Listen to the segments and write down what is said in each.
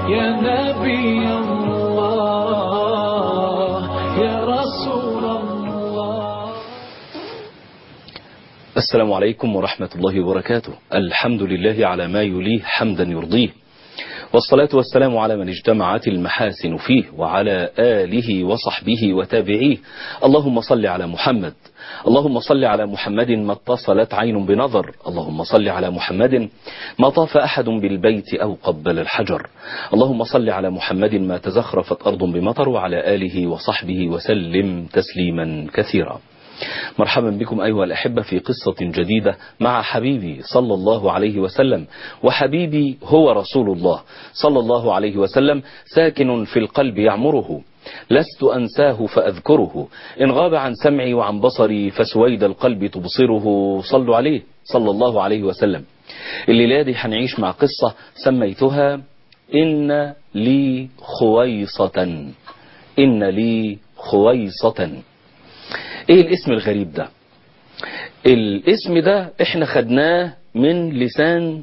يا نبي الله يا رسول الله السلام عليكم ورحمة الله وبركاته الحمد لله على ما يليه حمدا يرضيه والصلاة والسلام على من اجتمعت المحاسن فيه وعلى آله وصحبه وتابعيه اللهم صل على محمد اللهم صل على محمد ما اتصلت عين بنظر اللهم صل على محمد ما طاف أحد بالبيت أو قبل الحجر اللهم صل على محمد ما تزخرفت أرض بمطر وعلى آله وصحبه وسلم تسليما كثيرا مرحبا بكم أيها الأحبة في قصة جديدة مع حبيبي صلى الله عليه وسلم وحبيبي هو رسول الله صلى الله عليه وسلم ساكن في القلب يعمره لست أنساه فأذكره إن غاب عن سمعي وعن بصري فسويد القلب تبصره صلوا عليه صلى الله عليه وسلم الليلة دي هنعيش مع قصة سميتها إن لي خويصة إن لي خويصة ايه الاسم الغريب ده الاسم ده احنا خدناه من لسان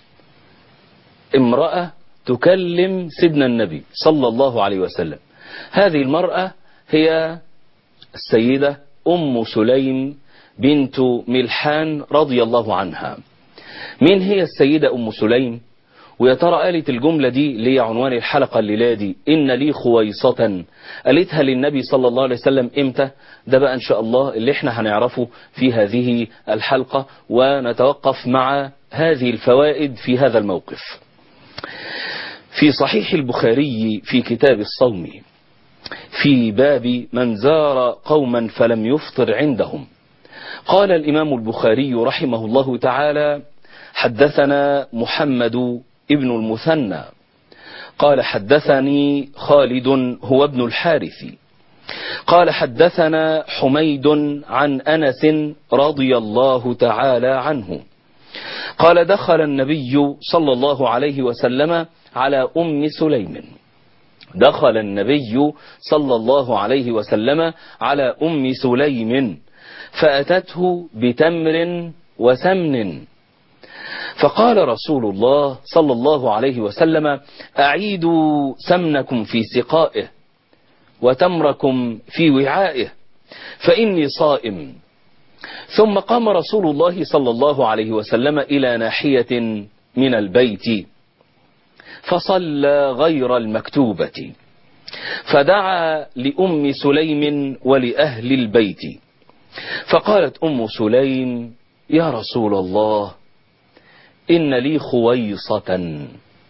امرأة تكلم سيدنا النبي صلى الله عليه وسلم هذه المرأة هي السيدة أم سليم بنت ملحان رضي الله عنها مين هي السيدة أم سليم ويا ترى قالت الجملة دي اللي هي عنوان الحلقة الليلة دي إن لي خويصة قالتها للنبي صلى الله عليه وسلم إمتى ده بقى إن شاء الله اللي احنا هنعرفه في هذه الحلقة ونتوقف مع هذه الفوائد في هذا الموقف في صحيح البخاري في كتاب الصوم في باب من زار قوما فلم يفطر عندهم قال الإمام البخاري رحمه الله تعالى حدثنا محمد ابن المثنى قال حدثني خالد هو ابن الحارث قال حدثنا حميد عن أنس رضي الله تعالى عنه قال دخل النبي صلى الله عليه وسلم على أم سليم دخل النبي صلى الله عليه وسلم على أم سليم فأتته بتمر وسمن فقال رسول الله صلى الله عليه وسلم أعيدوا سمنكم في سقائه وتمركم في وعائه فإني صائم ثم قام رسول الله صلى الله عليه وسلم إلى ناحية من البيت فصلى غير المكتوبة فدعا لأم سليم ولأهل البيت فقالت أم سليم يا رسول الله إن لي خويصة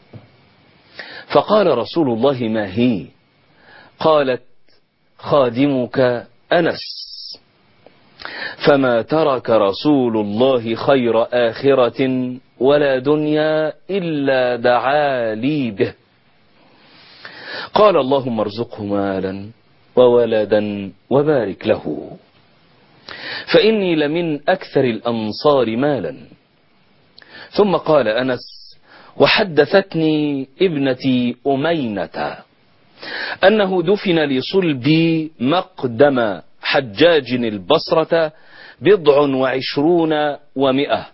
فقال رسول الله ما هي قالت خادمك أنس فما ترك رسول الله خير آخرة ولا دنيا إلا دعا لي به قال اللهم ارزقه مالا وولدا وبارك له فإني لمن أكثر الأنصار مالا ثم قال أنس وحدثتني ابنتي أمينة أنه دفن لصلبي مقدم حجاج البصرة بضع وعشرون ومئة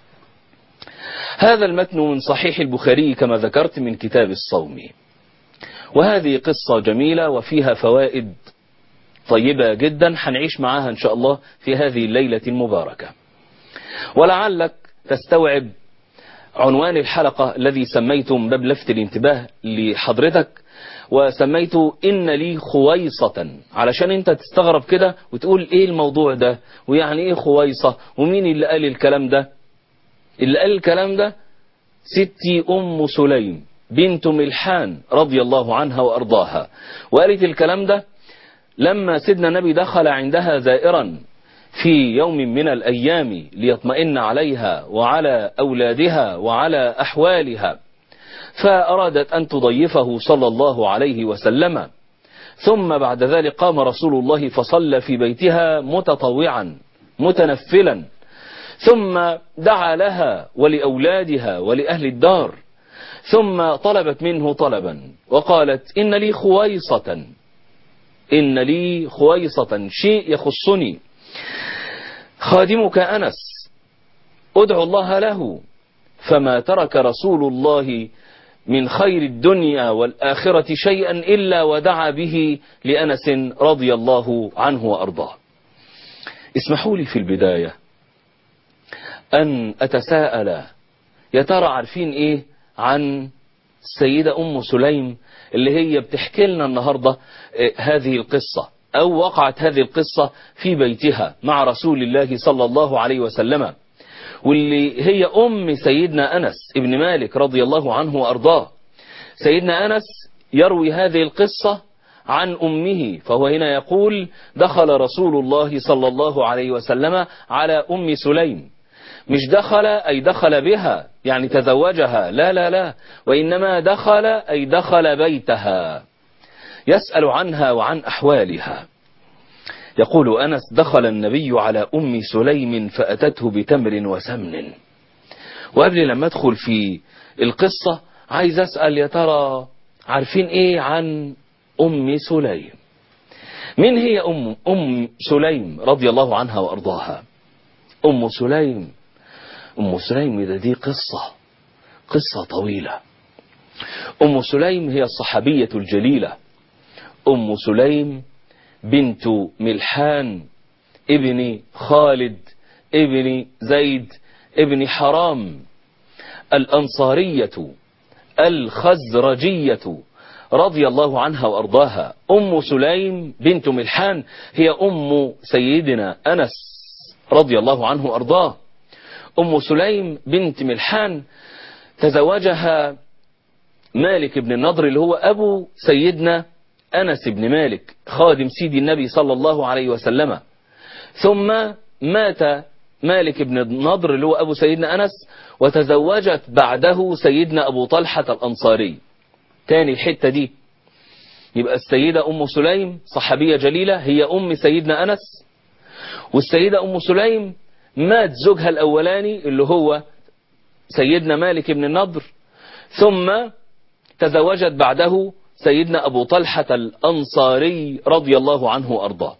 هذا المتن من صحيح البخاري كما ذكرت من كتاب الصوم وهذه قصة جميلة وفيها فوائد طيبة جدا هنعيش معاها إن شاء الله في هذه الليلة المباركة ولعلك تستوعب عنوان الحلقة الذي سميته من باب لفت الانتباه لحضرتك وسميته إن لي خويصة علشان انت تستغرب كده وتقول ايه الموضوع ده ويعني ايه خويصة ومين اللي قال الكلام ده اللي قال الكلام ده ستي أم سليم بنت ملحان رضي الله عنها وأرضاها وقالت الكلام ده لما سيدنا النبي دخل عندها زائرا في يوم من الأيام ليطمئن عليها وعلى أولادها وعلى أحوالها فأرادت أن تضيفه صلى الله عليه وسلم ثم بعد ذلك قام رسول الله فصلى في بيتها متطوعا متنفلا ثم دعا لها ولأولادها ولأهل الدار ثم طلبت منه طلبا وقالت إن لي خويصة إن لي خويصة شيء يخصني خادمك أنس ادعو الله له فما ترك رسول الله من خير الدنيا والآخرة شيئا إلا ودعا به لأنس رضي الله عنه وأرضاه اسمحوا لي في البداية أن أتساءل يا ترى عارفين إيه عن السيدة أم سليم اللي هي بتحكي لنا النهاردة هذه القصة أو وقعت هذه القصة في بيتها مع رسول الله صلى الله عليه وسلم واللي هي أم سيدنا أنس ابن مالك رضي الله عنه وأرضاه سيدنا أنس يروي هذه القصة عن أمه فهو هنا يقول دخل رسول الله صلى الله عليه وسلم على أم سليم مش دخل أي دخل بها يعني تزوجها لا لا لا وإنما دخل أي دخل بيتها يسأل عنها وعن أحوالها يقول أنس دخل النبي على أم سليم فأتته بتمر وسمن وقبل لما أدخل في القصة عايز أسأل يا ترى عارفين إيه عن أم سليم من هي أم, أم سليم رضي الله عنها وأرضاها أم سليم أم سليم ده دي قصة قصة طويلة أم سليم هي الصحابية الجليلة أم سليم بنت ملحان ابن خالد ابن زيد ابن حرام الأنصارية الخزرجية رضي الله عنها وأرضاها أم سليم بنت ملحان هي أم سيدنا أنس رضي الله عنه وأرضاه أم سليم بنت ملحان تزوجها مالك بن النضر اللي هو أبو سيدنا أنس بن مالك خادم سيدي النبي صلى الله عليه وسلم ثم مات مالك بن النضر اللي هو أبو سيدنا أنس وتزوجت بعده سيدنا أبو طلحة الأنصاري تاني الحتة دي يبقى السيدة أم سليم صحابية جليلة هي أم سيدنا أنس والسيدة أم سليم مات زوجها الأولاني اللي هو سيدنا مالك بن النضر ثم تزوجت بعده سيدنا أبو طلحة الأنصاري رضي الله عنه وأرضاه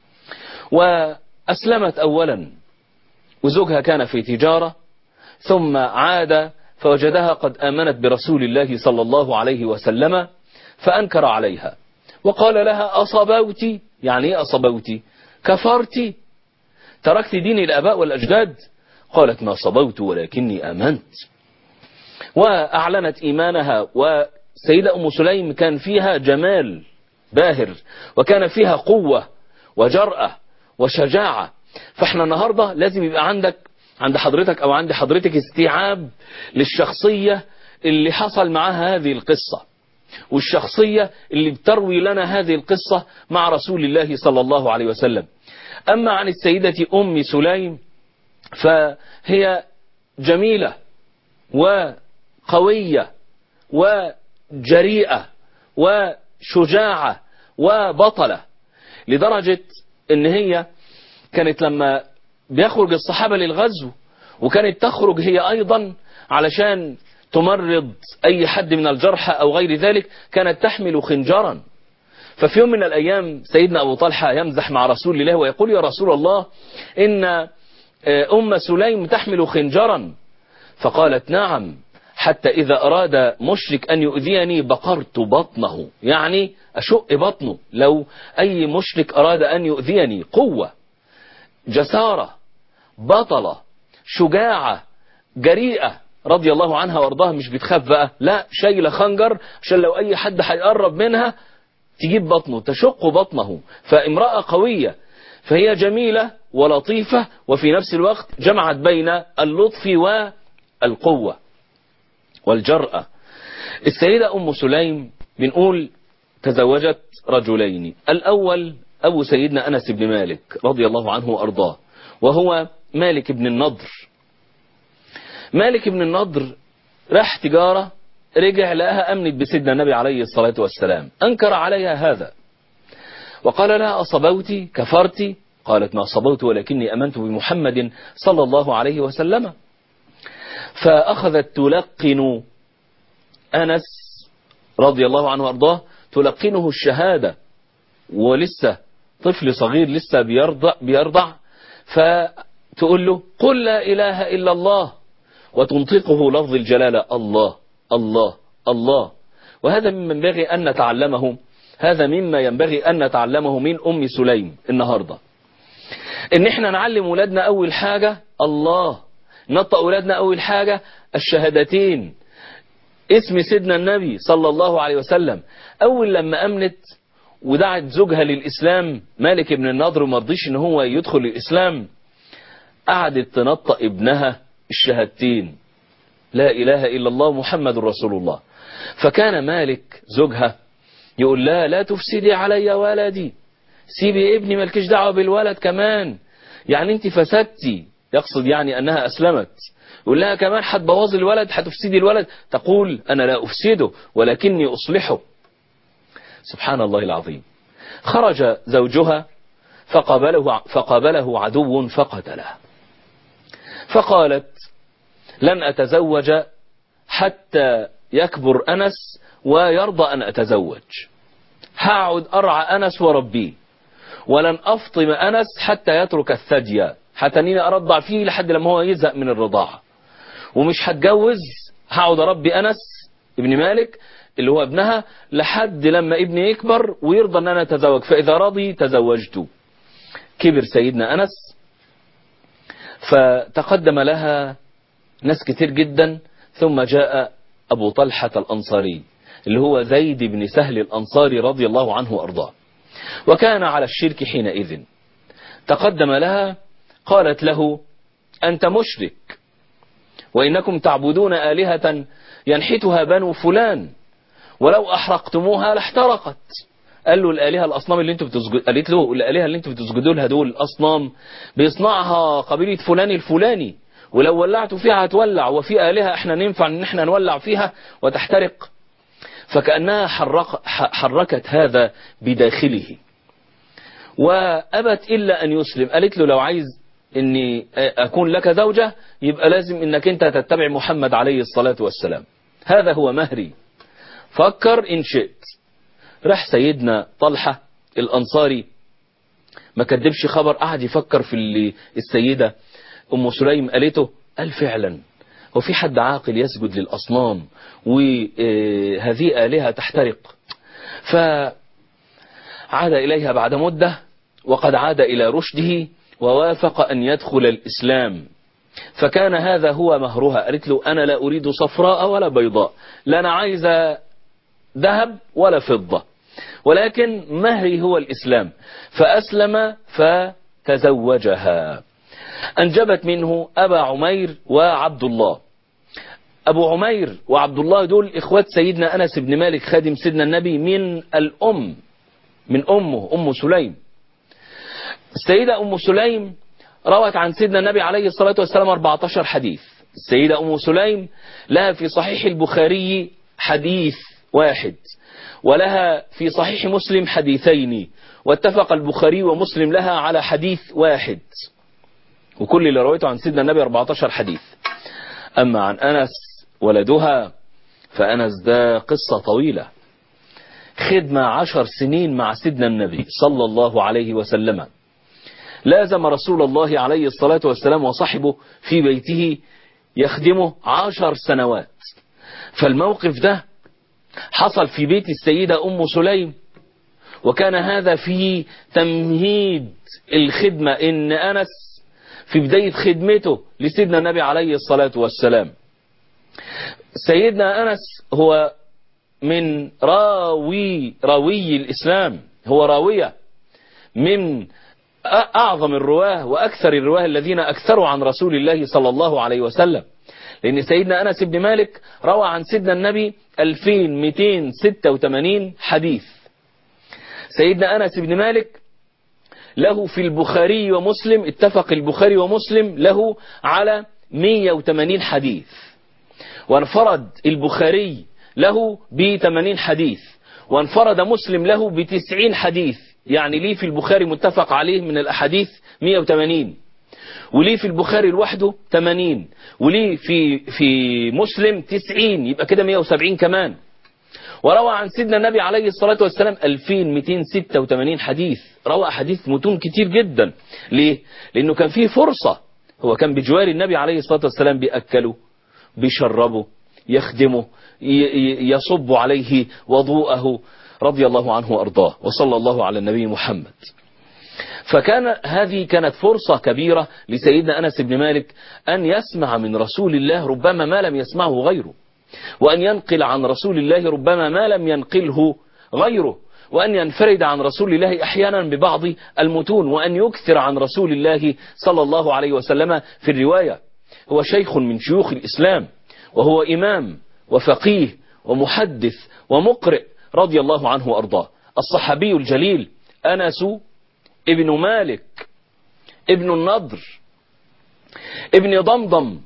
وأسلمت أولا وزوجها كان في تجارة ثم عاد فوجدها قد آمنت برسول الله صلى الله عليه وسلم فأنكر عليها وقال لها أصبوت يعني ايه أصبوت كفرت تركت دين الآباء والأجداد قالت ما صبوت ولكني آمنت وأعلنت إيمانها وسيدة أم سليم كان فيها جمال باهر وكان فيها قوة وجرأة وشجاعة فاحنا النهاردة لازم يبقى عندك عند حضرتك أو عند حضرتك استيعاب للشخصية اللي حصل معها هذه القصة والشخصية اللي بتروي لنا هذه القصة مع رسول الله صلى الله عليه وسلم أما عن السيدة أم سليم فهي جميلة وقوية وجريئة وشجاعة وبطلة لدرجة ان هي كانت لما بيخرج الصحابة للغزو وكانت تخرج هي ايضا علشان تمرض اي حد من الجرحى او غير ذلك كانت تحمل خنجرا ففي يوم من الأيام سيدنا أبو طلحة يمزح مع رسول الله ويقول يا رسول الله إن أم سليم تحمل خنجرا فقالت نعم حتى إذا أراد مشرك أن يؤذيني بقرت بطنه يعني أشق بطنه لو أي مشرك أراد أن يؤذيني قوة جسارة بطلة شجاعة جريئة رضي الله عنها وارضاها مش بتخاف بقى لا شايلة خنجر عشان لو أي حد هيقرب منها تجيب بطنه تشق بطنه فامرأة قوية فهي جميلة ولطيفة وفي نفس الوقت جمعت بين اللطف والقوة والجرأة السيدة أم سليم بنقول تزوجت رجلين الأول أبو سيدنا أنس بن مالك رضي الله عنه وأرضاه وهو مالك بن النضر مالك بن النضر راح تجارة رجع لها أمنت بسيدنا النبي عليه الصلاة والسلام أنكر عليها هذا وقال لها أصبوت كفرت قالت ما صبوت ولكني أمنت بمحمد صلى الله عليه وسلم فأخذت تلقن أنس رضي الله عنه وأرضاه تلقنه الشهادة ولسه طفل صغير لسه بيرضع, بيرضع فتقول له قل لا إله إلا الله وتنطقه لفظ الجلالة الله الله الله وهذا مما ينبغي أن نتعلمه هذا مما ينبغي أن نتعلمه من أم سليم النهاردة إن إحنا نعلم ولادنا أول حاجة الله نطق ولادنا أول حاجة الشهادتين اسم سيدنا النبي صلى الله عليه وسلم أول لما أمنت ودعت زوجها للإسلام مالك بن النضر وما رضيش إن هو يدخل الإسلام قعدت تنطق ابنها الشهادتين لا إله إلا الله محمد رسول الله فكان مالك زوجها يقول لا لا تفسدي علي ولدي سيبي ابني مالكش دعوة بالولد كمان يعني انت فسدتي يقصد يعني أنها أسلمت يقول لها كمان هتبوظي الولد هتفسدي الولد تقول أنا لا أفسده ولكني أصلحه سبحان الله العظيم خرج زوجها فقابله, فقابله عدو فقتله فقالت لن أتزوج حتى يكبر أنس ويرضى أن أتزوج هقعد أرعى أنس وربيه ولن أفطم أنس حتى يترك الثدي حتى أني أرضع فيه لحد لما هو يزهق من الرضاعة ومش هتجوز هقعد أربي أنس ابن مالك اللي هو ابنها لحد لما ابني يكبر ويرضى أن أنا أتزوج فإذا رضي تزوجت كبر سيدنا أنس فتقدم لها ناس كتير جدا ثم جاء أبو طلحة الأنصاري اللي هو زيد بن سهل الأنصاري رضي الله عنه وأرضاه وكان على الشرك حينئذ تقدم لها قالت له أنت مشرك وإنكم تعبدون آلهة ينحتها بنو فلان ولو أحرقتموها لاحترقت قال له الآلهة الأصنام اللي انتوا بتسجد قالت له الآلهة اللي انتوا بتسجدوا لها دول أصنام بيصنعها قبيلة فلان الفلاني ولو ولعتوا فيها هتولع وفي آلهة احنا ننفع ان احنا نولع فيها وتحترق فكأنها حرق حركت هذا بداخله وأبت إلا أن يسلم قالت له لو عايز اني اكون لك زوجة يبقى لازم انك انت تتبع محمد عليه الصلاة والسلام هذا هو مهري فكر ان شئت راح سيدنا طلحة الانصاري ما كدبش خبر قعد يفكر في اللي السيدة ام سليم قالته قال فعلا هو في حد عاقل يسجد للاصنام وهذه آلهة تحترق فعاد إليها بعد مدة وقد عاد إلى رشده ووافق أن يدخل الإسلام فكان هذا هو مهرها قالت له أنا لا أريد صفراء ولا بيضاء لا أنا عايزة ذهب ولا فضة ولكن مهري هو الإسلام فأسلم فتزوجها أنجبت منه أبا عمير وعبد الله أبو عمير وعبد الله دول إخوات سيدنا أنس بن مالك خادم سيدنا النبي من الأم من أمه أم سليم السيدة أم سليم روت عن سيدنا النبي عليه الصلاة والسلام 14 حديث السيدة أم سليم لها في صحيح البخاري حديث واحد ولها في صحيح مسلم حديثين واتفق البخاري ومسلم لها على حديث واحد وكل اللي رويته عن سيدنا النبي 14 حديث أما عن أنس ولدها فأنس ده قصة طويلة خدمة عشر سنين مع سيدنا النبي صلى الله عليه وسلم لازم رسول الله عليه الصلاة والسلام وصحبه في بيته يخدمه عشر سنوات فالموقف ده حصل في بيت السيدة أم سليم وكان هذا في تمهيد الخدمة إن أنس في بداية خدمته لسيدنا النبي عليه الصلاة والسلام سيدنا أنس هو من راوي راوي الإسلام هو راوية من أعظم الرواه وأكثر الرواه الذين أكثروا عن رسول الله صلى الله عليه وسلم لأن سيدنا أنس بن مالك روى عن سيدنا النبي 2286 حديث سيدنا أنس بن مالك له في البخاري ومسلم اتفق البخاري ومسلم له على 180 حديث وانفرد البخاري له ب 80 حديث وانفرد مسلم له ب 90 حديث يعني ليه في البخاري متفق عليه من الأحاديث 180 وليه في البخاري لوحده 80 وليه في في مسلم 90 يبقى كده 170 كمان وروى عن سيدنا النبي عليه الصلاة والسلام 2286 حديث روى حديث متون كتير جدا ليه؟ لأنه كان فيه فرصة هو كان بجوار النبي عليه الصلاة والسلام بيأكله بيشربه يخدمه يصب عليه وضوءه رضي الله عنه وأرضاه وصلى الله على النبي محمد فكان هذه كانت فرصة كبيرة لسيدنا أنس بن مالك أن يسمع من رسول الله ربما ما لم يسمعه غيره وأن ينقل عن رسول الله ربما ما لم ينقله غيره وأن ينفرد عن رسول الله أحيانا ببعض المتون وأن يكثر عن رسول الله صلى الله عليه وسلم في الرواية هو شيخ من شيوخ الإسلام وهو إمام وفقيه ومحدث ومقرئ رضي الله عنه وأرضاه الصحابي الجليل أنس ابن مالك ابن النضر ابن ضمضم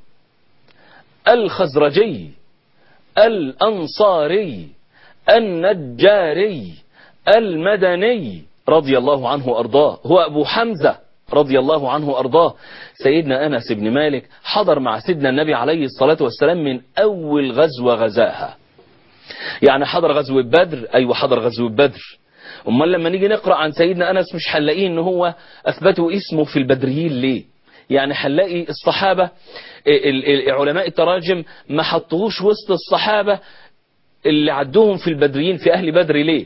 الخزرجي الأنصاري النجاري المدني رضي الله عنه وأرضاه هو أبو حمزة رضي الله عنه وأرضاه سيدنا أنس بن مالك حضر مع سيدنا النبي عليه الصلاة والسلام من أول غزوة غزاها يعني حضر غزوة بدر أيوة حضر غزوة بدر امال لما نيجي نقرأ عن سيدنا أنس مش هنلاقيه ان هو أثبتوا اسمه في البدريين ليه يعني هنلاقي الصحابة علماء التراجم ما حطوهوش وسط الصحابة اللي عدوهم في البدريين في أهل بدر ليه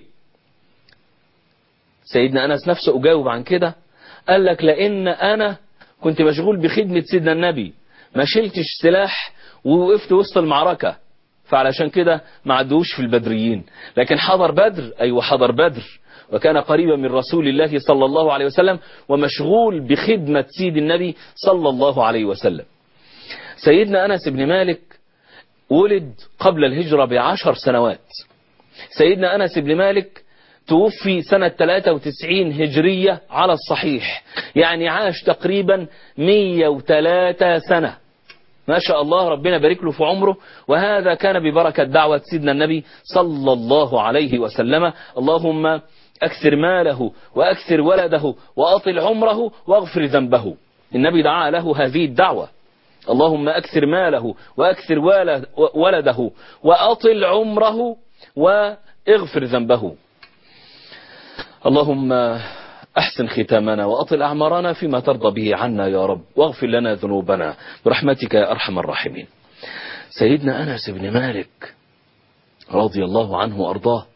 سيدنا أنس نفسه أجاوب عن كده قال لك لأن أنا كنت مشغول بخدمة سيدنا النبي ما شلتش سلاح ووقفت وسط المعركة فعلشان كده ما عدوش في البدريين لكن حضر بدر أيوة حضر بدر وكان قريبا من رسول الله صلى الله عليه وسلم ومشغول بخدمة سيد النبي صلى الله عليه وسلم سيدنا أنس بن مالك ولد قبل الهجرة بعشر سنوات سيدنا أنس بن مالك توفي سنة 93 هجرية على الصحيح يعني عاش تقريبا 103 سنة ما شاء الله ربنا بارك له في عمره وهذا كان ببركة دعوة سيدنا النبي صلى الله عليه وسلم اللهم أكثر ماله وأكثر ولده وأطل عمره واغفر ذنبه النبي دعا له هذه الدعوة اللهم أكثر ماله وأكثر ولده وأطل عمره واغفر ذنبه اللهم أحسن ختامنا وأطل أعمارنا فيما ترضى به عنا يا رب واغفر لنا ذنوبنا برحمتك يا أرحم الراحمين سيدنا أنس بن مالك رضي الله عنه وأرضاه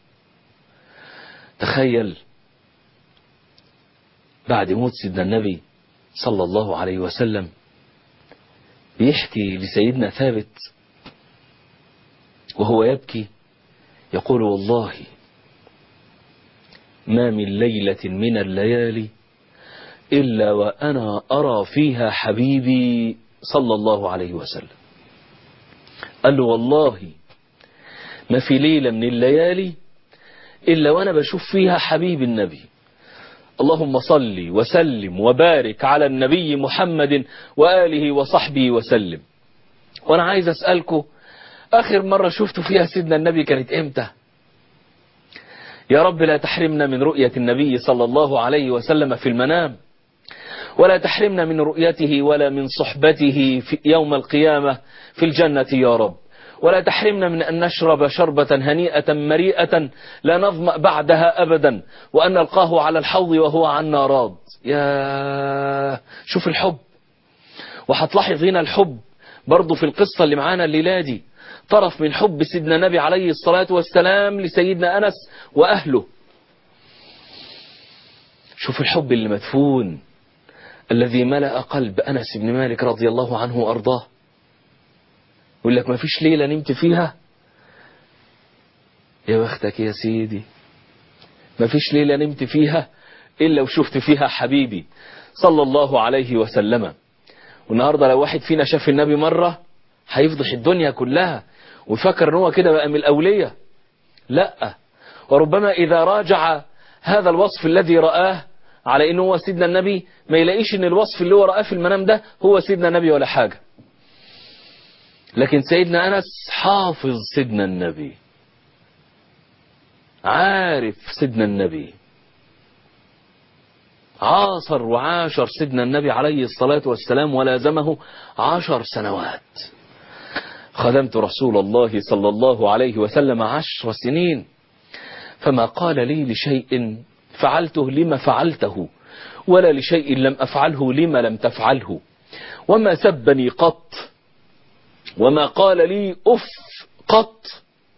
تخيل بعد موت سيدنا النبي صلى الله عليه وسلم بيحكي لسيدنا ثابت وهو يبكي يقول والله ما من ليلة من الليالي إلا وأنا أرى فيها حبيبي صلى الله عليه وسلم قال له والله ما في ليلة من الليالي إلا وأنا بشوف فيها حبيب النبي اللهم صل وسلم وبارك على النبي محمد وآله وصحبه وسلم وأنا عايز أسألكم آخر مرة شفت فيها سيدنا النبي كانت إمتى يا رب لا تحرمنا من رؤية النبي صلى الله عليه وسلم في المنام ولا تحرمنا من رؤيته ولا من صحبته في يوم القيامة في الجنة يا رب ولا تحرمنا من أن نشرب شربة هنيئة مريئة لا نظمأ بعدها أبدا وأن نلقاه على الحوض وهو عنا راض يا شوف الحب وهتلاحظ هنا الحب برضه في القصة اللي معانا الليلة دي طرف من حب سيدنا النبي عليه الصلاة والسلام لسيدنا أنس وأهله شوف الحب اللي مدفون الذي ملأ قلب أنس بن مالك رضي الله عنه وأرضاه يقول لك ما فيش ليلة نمت فيها يا بختك يا سيدي ما فيش ليلة نمت فيها إلا وشفت فيها حبيبي صلى الله عليه وسلم والنهاردة لو واحد فينا شاف النبي مرة هيفضح الدنيا كلها ويفكر ان هو كده بقى من الأولية لا وربما إذا راجع هذا الوصف الذي رآه على انه هو سيدنا النبي ما يلاقيش ان الوصف اللي هو رآه في المنام ده هو سيدنا النبي ولا حاجة لكن سيدنا أنس حافظ سيدنا النبي عارف سيدنا النبي عاصر وعاشر سيدنا النبي عليه الصلاة والسلام ولازمه عشر سنوات خدمت رسول الله صلى الله عليه وسلم عشر سنين فما قال لي لشيء فعلته لما فعلته ولا لشيء لم أفعله لما لم تفعله وما سبني قط وما قال لي أف قط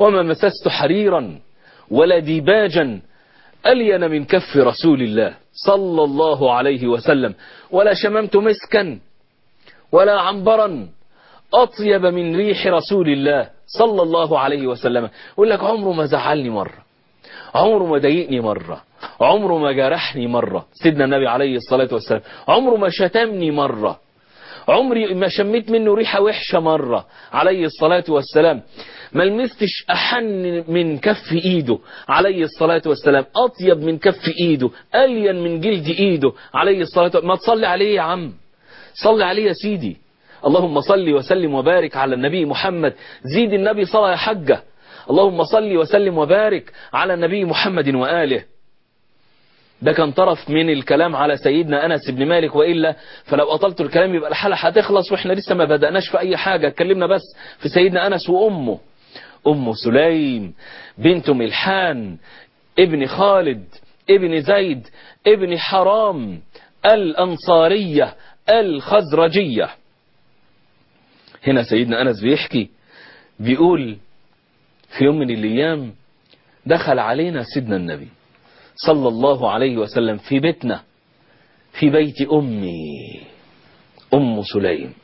وما مسست حريرا ولا ديباجا ألين من كف رسول الله صلى الله عليه وسلم ولا شممت مسكا ولا عنبرا أطيب من ريح رسول الله صلى الله عليه وسلم يقول لك عمره ما زعلني مرة عمره ما ضايقني مرة عمره ما جرحني مرة سيدنا النبي عليه الصلاة والسلام عمره ما شتمني مرة عمري ما شميت منه ريحة وحشة مرة عليه الصلاة والسلام ما لمستش أحن من كف إيده عليه الصلاة والسلام أطيب من كف إيده ألين من جلد إيده عليه الصلاة والسلام ما تصلي عليه يا عم صلي عليه يا سيدي اللهم صل وسلم وبارك على النبي محمد زيد النبي صلاة يا حجة اللهم صل وسلم وبارك على النبي محمد وآله ده كان طرف من الكلام على سيدنا أنس بن مالك وإلا فلو أطلت الكلام يبقى الحلقة هتخلص وإحنا لسه ما بدأناش في أي حاجة اتكلمنا بس في سيدنا أنس وأمه أم سليم بنت ملحان ابن خالد ابن زيد ابن حرام الأنصارية الخزرجية هنا سيدنا أنس بيحكي بيقول في يوم من الأيام دخل علينا سيدنا النبي صلى الله عليه وسلم في بيتنا في بيت أمي أم سليم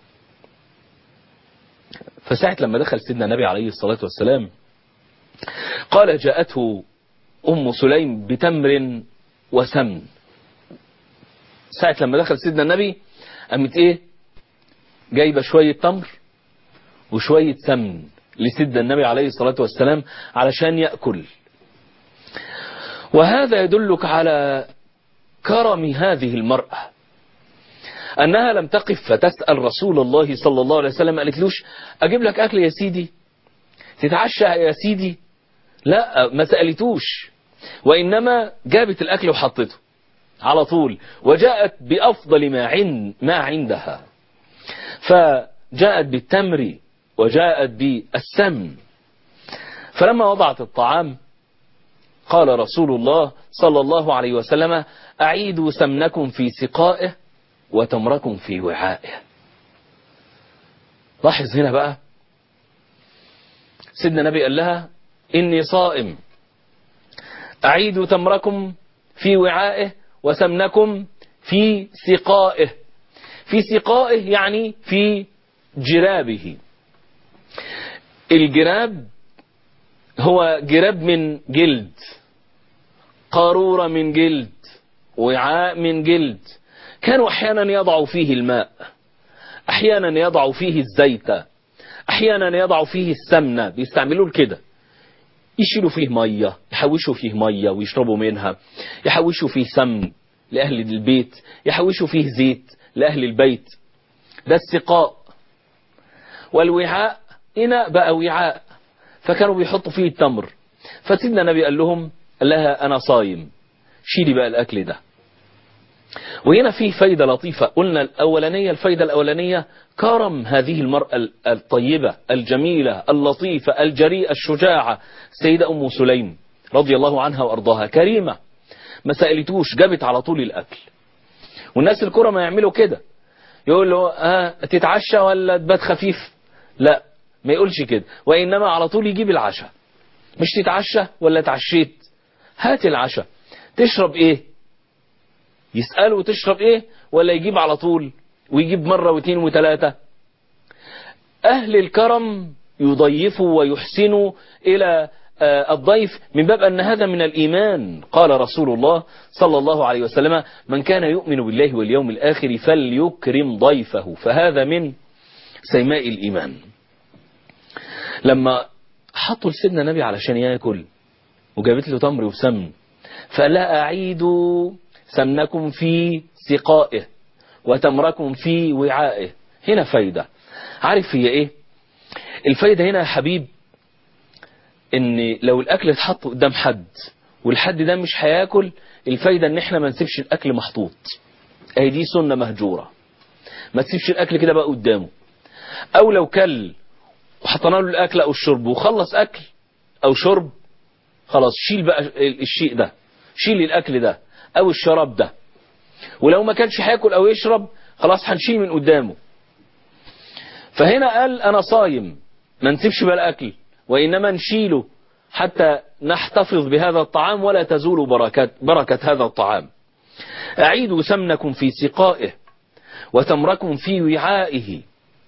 فساعة لما دخل سيدنا النبي عليه الصلاة والسلام قال جاءته أم سليم بتمر وسمن ساعة لما دخل سيدنا النبي قامت ايه جايبة شوية تمر وشوية سمن لسيدنا النبي عليه الصلاة والسلام علشان يأكل وهذا يدلك على كرم هذه المرأة أنها لم تقف فتسأل رسول الله صلى الله عليه وسلم قالت لوش أجيب لك أكل يا سيدي تتعشى يا سيدي لا ما سألتوش وإنما جابت الأكل وحطته على طول وجاءت بأفضل ما, عند ما عندها فجاءت بالتمر وجاءت بالسمن فلما وضعت الطعام قال رسول الله صلى الله عليه وسلم أعيدوا سمنكم في سقائه وتمركم في وعائه لاحظ هنا بقى سيدنا النبي قال لها إني صائم أعيدوا تمركم في وعائه وسمنكم في سقائه في سقائه يعني في جرابه الجراب هو جراب من جلد قارورة من جلد وعاء من جلد كانوا احيانا يضعوا فيه الماء احيانا يضعوا فيه الزيت احيانا يضعوا فيه السمنة بيستعملوه كده يشيلوا فيه مية يحوشوا فيه مية ويشربوا منها يحوشوا فيه سمن لأهل البيت يحوشوا فيه زيت لأهل البيت ده السقاء والوعاء إناء بقى وعاء فكانوا بيحطوا فيه التمر فسيدنا النبي قال لهم قال لها أنا صايم شيلي بقى الأكل ده وهنا فيه فايدة لطيفة قلنا الأولانية الفايدة الأولانية كرم هذه المرأة الطيبة الجميلة اللطيفة الجريئة الشجاعة السيدة أم سليم رضي الله عنها وأرضاها كريمة ما سألتوش جابت على طول الأكل والناس الكرة يعملوا كده يقول له ها تتعشى ولا تبات خفيف لا ما يقولش كده وإنما على طول يجيب العشاء مش تتعشى ولا تعشيت هات العشاء تشرب ايه يسأله تشرب ايه ولا يجيب على طول ويجيب مرة واثنين وثلاثة أهل الكرم يضيفوا ويحسنوا إلى الضيف من باب أن هذا من الإيمان قال رسول الله صلى الله عليه وسلم من كان يؤمن بالله واليوم الآخر فليكرم ضيفه فهذا من سيماء الإيمان لما حطوا لسيدنا النبي علشان ياكل وجابت له تمر وسمن فلا أعيدوا سمنكم في سقائه وتمركم في وعائه هنا فايدة عارف هي ايه الفايدة هنا يا حبيب ان لو الاكل اتحط قدام حد والحد ده مش هياكل الفايدة ان احنا ما نسيبش الاكل محطوط اهي دي سنة مهجورة ما تسيبش الاكل كده بقى قدامه او لو كل وحطينا له الاكل او الشرب وخلص اكل او شرب خلاص شيل بقى الشيء ده شيل الاكل ده او الشراب ده ولو ما كانش هياكل او يشرب خلاص هنشيل من قدامه فهنا قال انا صايم ما نسيبش بقى الاكل وإنما نشيله حتى نحتفظ بهذا الطعام ولا تزول بركة, بركة هذا الطعام أعيدوا سمنكم في سقائه وتمركم في وعائه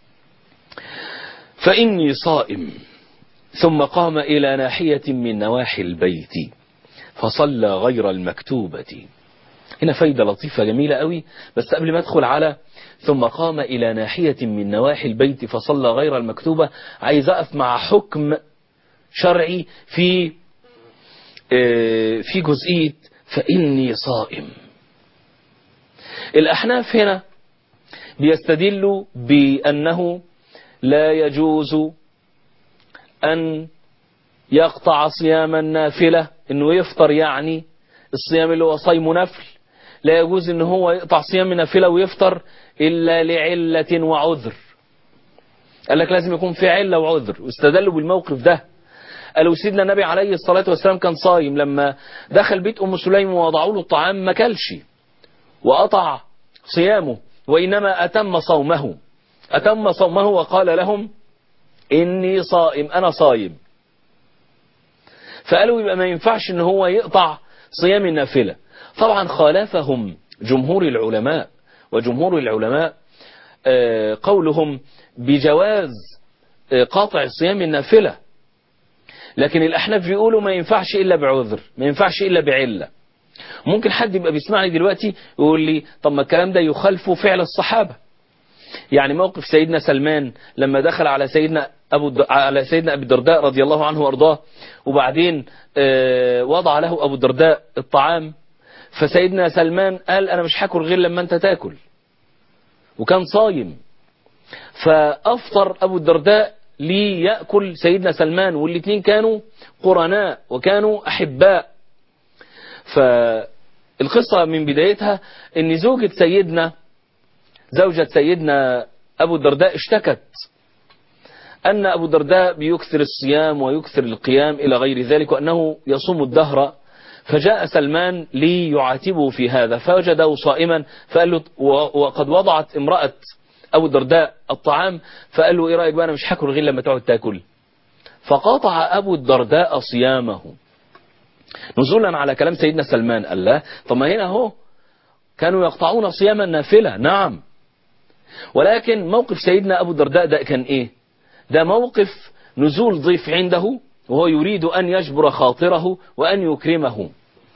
فإني صائم ثم قام إلى ناحية من نواحي البيت فصلى غير المكتوبة هنا فايدة لطيفة جميلة قوي بس قبل ما ادخل على ثم قام إلى ناحية من نواحي البيت فصلى غير المكتوبة عايز أقف مع حكم شرعي في في جزئية فإني صائم الأحناف هنا بيستدلوا بأنه لا يجوز أن يقطع صيام النافلة أنه يفطر يعني الصيام اللي هو صيم نفل لا يجوز أنه هو يقطع صيام النافلة ويفطر إلا لعلة وعذر قال لك لازم يكون في علة وعذر واستدلوا بالموقف ده قالوا سيدنا النبي عليه الصلاة والسلام كان صايم لما دخل بيت أم سليم ووضعوا له الطعام ما كلش وقطع صيامه وإنما أتم صومه أتم صومه وقال لهم إني صائم أنا صايم فقالوا يبقى ما ينفعش إن هو يقطع صيام النافلة طبعا خالفهم جمهور العلماء وجمهور العلماء قولهم بجواز قاطع صيام النافلة لكن الأحناف بيقولوا ما ينفعش إلا بعذر ما ينفعش إلا بعلة ممكن حد يبقى بيسمعني دلوقتي يقول لي طب ما الكلام ده يخالف فعل الصحابة يعني موقف سيدنا سلمان لما دخل على سيدنا أبو على سيدنا أبي الدرداء رضي الله عنه وأرضاه وبعدين وضع له أبو الدرداء الطعام فسيدنا سلمان قال أنا مش هاكل غير لما أنت تاكل وكان صايم فأفطر أبو الدرداء ليأكل سيدنا سلمان والاثنين كانوا قرناء وكانوا أحباء فالقصة من بدايتها ان زوجة سيدنا زوجة سيدنا أبو الدرداء اشتكت أن أبو الدرداء بيكثر الصيام ويكثر القيام إلى غير ذلك وأنه يصوم الدهر فجاء سلمان ليعاتبه في هذا فوجده صائما فقال له وقد وضعت امرأة أبو الدرداء الطعام فقال له إيه رأيك بقى أنا مش هاكل غير لما تقعد تاكل فقاطع أبو الدرداء صيامه نزولا على كلام سيدنا سلمان قال لا طب ما هنا اهو كانوا يقطعون صيام النافلة نعم ولكن موقف سيدنا أبو الدرداء ده كان إيه ده موقف نزول ضيف عنده وهو يريد أن يجبر خاطره وأن يكرمه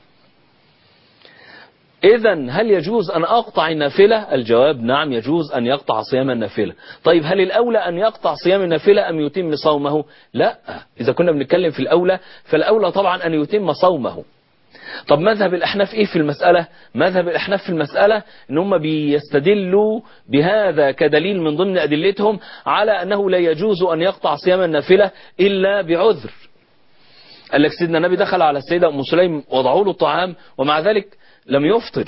إذا هل يجوز أن أقطع النافلة الجواب نعم يجوز أن يقطع صيام النافلة طيب هل الأولى أن يقطع صيام النافلة أم يتم صومه لا إذا كنا بنتكلم في الأولى فالأولى طبعا أن يتم صومه طب مذهب الأحناف إيه في المسألة مذهب الأحناف في المسألة إن هم بيستدلوا بهذا كدليل من ضمن أدلتهم على أنه لا يجوز أن يقطع صيام النافلة إلا بعذر قال لك سيدنا النبي دخل على السيدة أم سليم وضعوا له الطعام ومع ذلك لم يفطر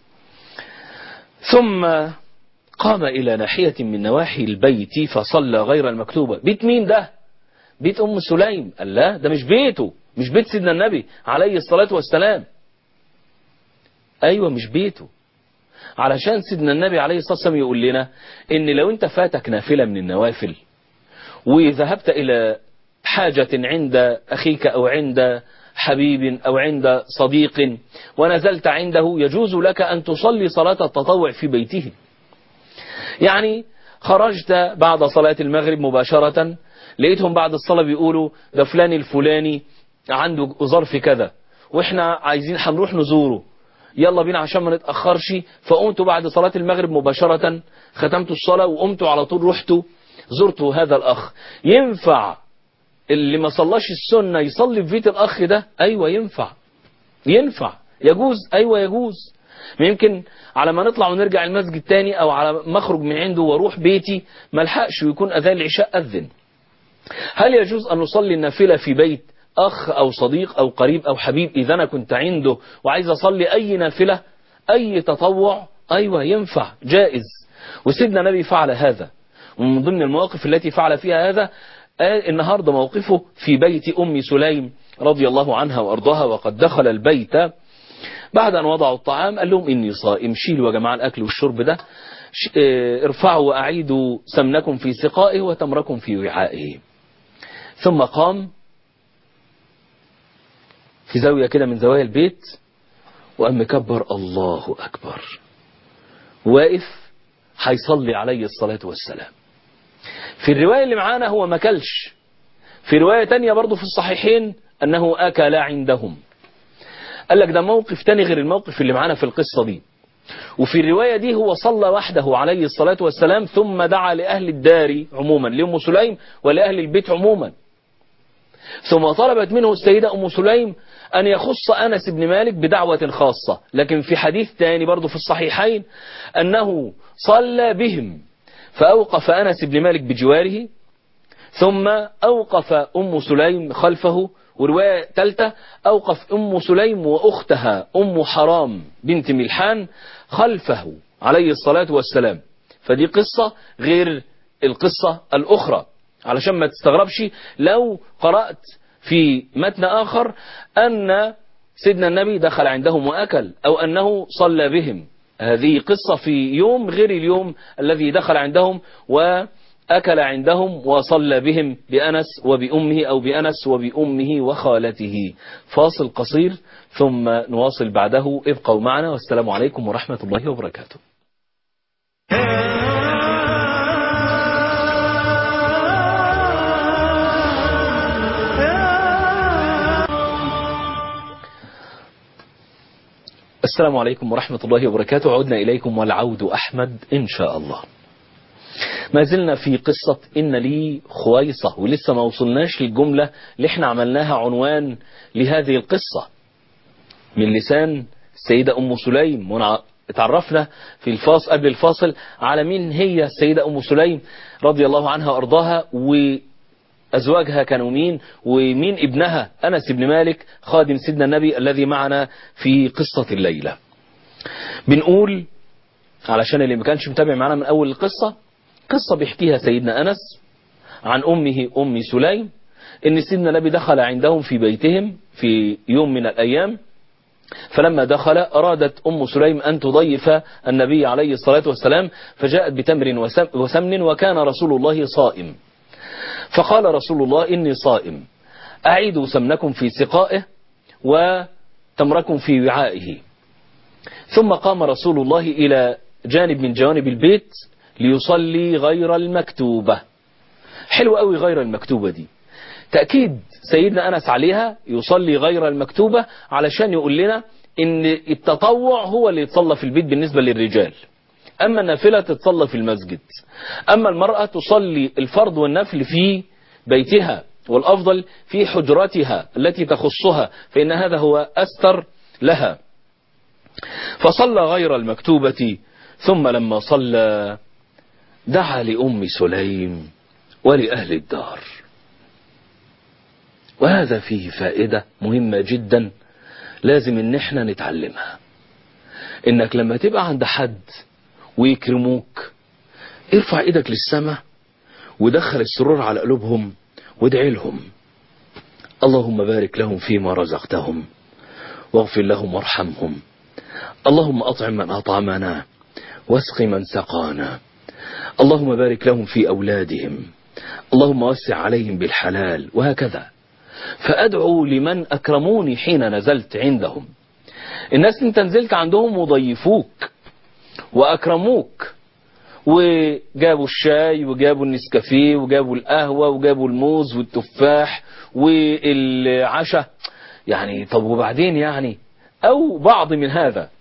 ثم قام إلى ناحية من نواحي البيت فصلى غير المكتوبة بيت مين ده بيت أم سليم قال لا ده مش بيته مش بيت سيدنا النبي عليه الصلاة والسلام أيوة مش بيته علشان سيدنا النبي عليه الصلاة والسلام يقول لنا إن لو أنت فاتك نافلة من النوافل وذهبت إلى حاجة عند أخيك أو عند حبيب أو عند صديق ونزلت عنده يجوز لك أن تصلي صلاة التطوع في بيته يعني خرجت بعد صلاة المغرب مباشرة لقيتهم بعد الصلاة بيقولوا ده فلان الفلاني عنده ظرف كذا واحنا عايزين هنروح نزوره يلا بينا عشان ما نتأخرش فقمت بعد صلاة المغرب مباشرة ختمت الصلاة وقمت على طول رحت زرت هذا الأخ ينفع اللي ما صلاش السنة يصلي في بيت الأخ ده أيوة ينفع ينفع يجوز أيوة يجوز يمكن على ما نطلع ونرجع المسجد تاني أو على ما أخرج من عنده واروح بيتي ما الحقش ويكون أذان العشاء أذن هل يجوز أن نصلي النافلة في بيت أخ أو صديق أو قريب أو حبيب إذا أنا كنت عنده وعايز أصلي أي نافلة أي تطوع أيوة ينفع جائز وسيدنا النبي فعل هذا ومن ضمن المواقف التي فعل فيها هذا النهاردة موقفه في بيت أم سليم رضي الله عنها وأرضاها وقد دخل البيت بعد أن وضعوا الطعام قال لهم إني صائم شيلوا يا جماعة الأكل والشرب ده ارفعوا وأعيدوا سمنكم في سقائه وتمركم في وعائه ثم قام في زاوية كده من زوايا البيت وقام مكبر الله أكبر واقف هيصلي عليه الصلاة والسلام في الرواية اللي معانا هو ما كلش في رواية تانية برضو في الصحيحين أنه أكل عندهم قال لك ده موقف تاني غير الموقف اللي معانا في القصة دي وفي الرواية دي هو صلى وحده عليه الصلاة والسلام ثم دعا لأهل الدار عموما لأم سليم ولأهل البيت عموما ثم طلبت منه السيدة أم سليم أن يخص أنس بن مالك بدعوة خاصة لكن في حديث تاني برضو في الصحيحين أنه صلى بهم فأوقف أنس بن مالك بجواره ثم أوقف أم سليم خلفه ورواية ثالثة أوقف أم سليم وأختها أم حرام بنت ملحان خلفه عليه الصلاة والسلام فدي قصة غير القصة الأخرى علشان ما تستغربش لو قرأت في متن آخر أن سيدنا النبي دخل عندهم وأكل أو أنه صلى بهم هذه قصة في يوم غير اليوم الذي دخل عندهم وأكل عندهم وصلى بهم بأنس وبأمه أو بأنس وبأمه وخالته فاصل قصير ثم نواصل بعده ابقوا معنا والسلام عليكم ورحمة الله وبركاته السلام عليكم ورحمة الله وبركاته عدنا إليكم والعود أحمد إن شاء الله ما زلنا في قصة إن لي خويصة ولسه ما وصلناش للجملة اللي احنا عملناها عنوان لهذه القصة من لسان السيدة أم سليم اتعرفنا في الفاصل قبل الفاصل على مين هي السيدة أم سليم رضي الله عنها وأرضاها وأزواجها كانوا مين ومين ابنها أنس بن مالك خادم سيدنا النبي الذي معنا في قصة الليلة بنقول علشان اللي ما كانش متابع معنا من أول القصة قصة بيحكيها سيدنا أنس عن أمه أم سليم إن سيدنا النبي دخل عندهم في بيتهم في يوم من الأيام فلما دخل أرادت أم سليم أن تضيف النبي عليه الصلاة والسلام فجاءت بتمر وسمن وكان رسول الله صائم فقال رسول الله إني صائم أعيدوا سمنكم في سقائه وتمركم في وعائه ثم قام رسول الله إلى جانب من جوانب البيت ليصلي غير المكتوبة حلو قوي غير المكتوبة دي تأكيد سيدنا أنس عليها يصلي غير المكتوبة علشان يقول لنا ان التطوع هو اللي يتصلى في البيت بالنسبة للرجال أما النافلة تتصلى في المسجد أما المرأة تصلي الفرض والنفل في بيتها والأفضل في حجرتها التي تخصها فإن هذا هو أستر لها فصلى غير المكتوبة ثم لما صلى دعا لأم سليم ولأهل الدار وهذا فيه فائدة مهمة جدا لازم ان احنا نتعلمها انك لما تبقى عند حد ويكرموك ارفع ايدك للسماء ودخل السرور على قلوبهم وادعي لهم اللهم بارك لهم فيما رزقتهم واغفر لهم وارحمهم اللهم أطعم من أطعمنا واسق من سقانا اللهم بارك لهم في أولادهم اللهم وسع عليهم بالحلال وهكذا فأدعو لمن أكرموني حين نزلت عندهم الناس انت نزلت عندهم وضيفوك وأكرموك وجابوا الشاي وجابوا النسكافيه وجابوا القهوة وجابوا الموز والتفاح والعشاء يعني طب وبعدين يعني أو بعض من هذا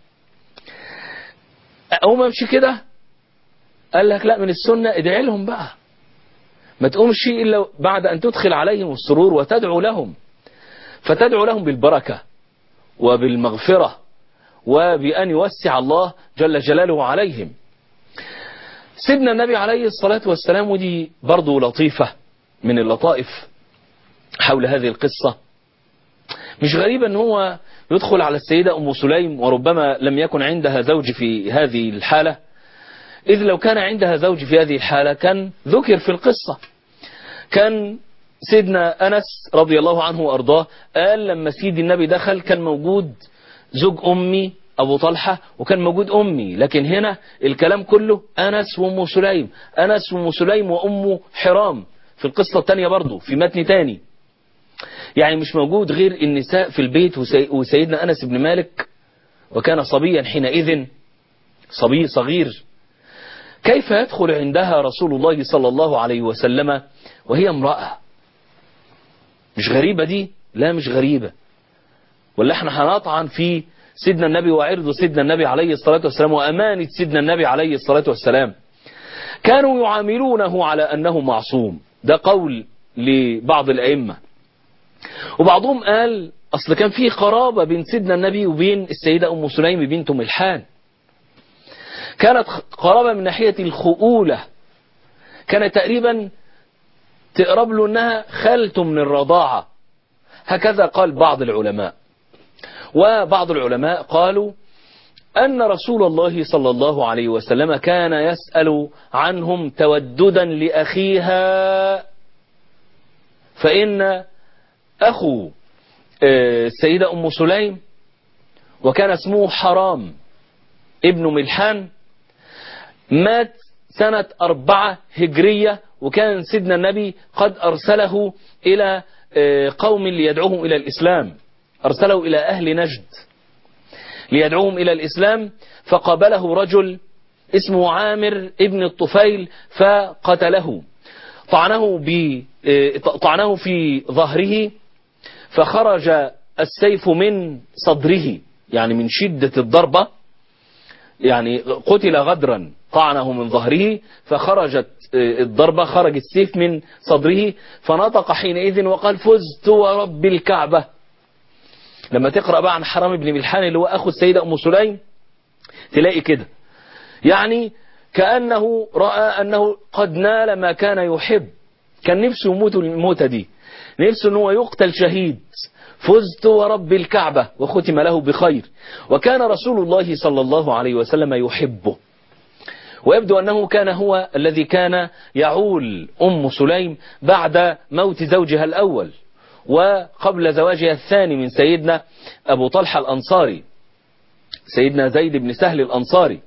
أو ما مشي كده قال لك لا من السنة ادعي لهم بقى ما تقومش إلا بعد أن تدخل عليهم السرور وتدعو لهم فتدعو لهم بالبركة وبالمغفرة وبأن يوسع الله جل جلاله عليهم سيدنا النبي عليه الصلاة والسلام ودي برضو لطيفة من اللطائف حول هذه القصة مش غريب ان هو يدخل على السيدة ام سليم وربما لم يكن عندها زوج في هذه الحالة إذ لو كان عندها زوج في هذه الحالة كان ذكر في القصة كان سيدنا أنس رضي الله عنه وأرضاه قال لما سيد النبي دخل كان موجود زوج أمي أبو طلحة وكان موجود أمي لكن هنا الكلام كله أنس وأم سليم أنس وأم سليم وأم حرام في القصة الثانية برضه في متن تاني يعني مش موجود غير النساء في البيت وسي وسيدنا أنس بن مالك وكان صبيا حينئذ صبي صغير كيف يدخل عندها رسول الله صلى الله عليه وسلم وهي امرأة مش غريبة دي لا مش غريبة ولا احنا هنطعن في سيدنا النبي وعرض سيدنا النبي عليه الصلاة والسلام وأمانة سيدنا النبي عليه الصلاة والسلام كانوا يعاملونه على أنه معصوم ده قول لبعض الأئمة وبعضهم قال أصل كان في قرابة بين سيدنا النبي وبين السيدة أم سليم بنت ملحان كانت قرابة من ناحية الخؤولة كانت تقريبا تقرب له أنها خالته من الرضاعة هكذا قال بعض العلماء وبعض العلماء قالوا أن رسول الله صلى الله عليه وسلم كان يسأل عنهم توددا لأخيها فإن أخو السيدة أم سليم وكان اسمه حرام ابن ملحان مات سنة أربعة هجرية وكان سيدنا النبي قد أرسله إلى قوم ليدعوهم إلى الإسلام أرسله إلى أهل نجد ليدعوهم إلى الإسلام فقابله رجل اسمه عامر ابن الطفيل فقتله طعنه, ب... طعنه في ظهره فخرج السيف من صدره يعني من شدة الضربة يعني قتل غدرا طعنه من ظهره فخرجت الضربة خرج السيف من صدره فنطق حينئذ وقال فزت ورب الكعبة لما تقرأ بقى عن حرام بن ملحان اللي هو أخو السيدة أم سليم تلاقي كده يعني كأنه رأى أنه قد نال ما كان يحب كان نفسه يموت الموتة دي نفسه أنه يقتل شهيد فزت ورب الكعبة وختم له بخير وكان رسول الله صلى الله عليه وسلم يحبه ويبدو أنه كان هو الذي كان يعول أم سليم بعد موت زوجها الأول وقبل زواجها الثاني من سيدنا أبو طلحة الأنصاري سيدنا زيد بن سهل الأنصاري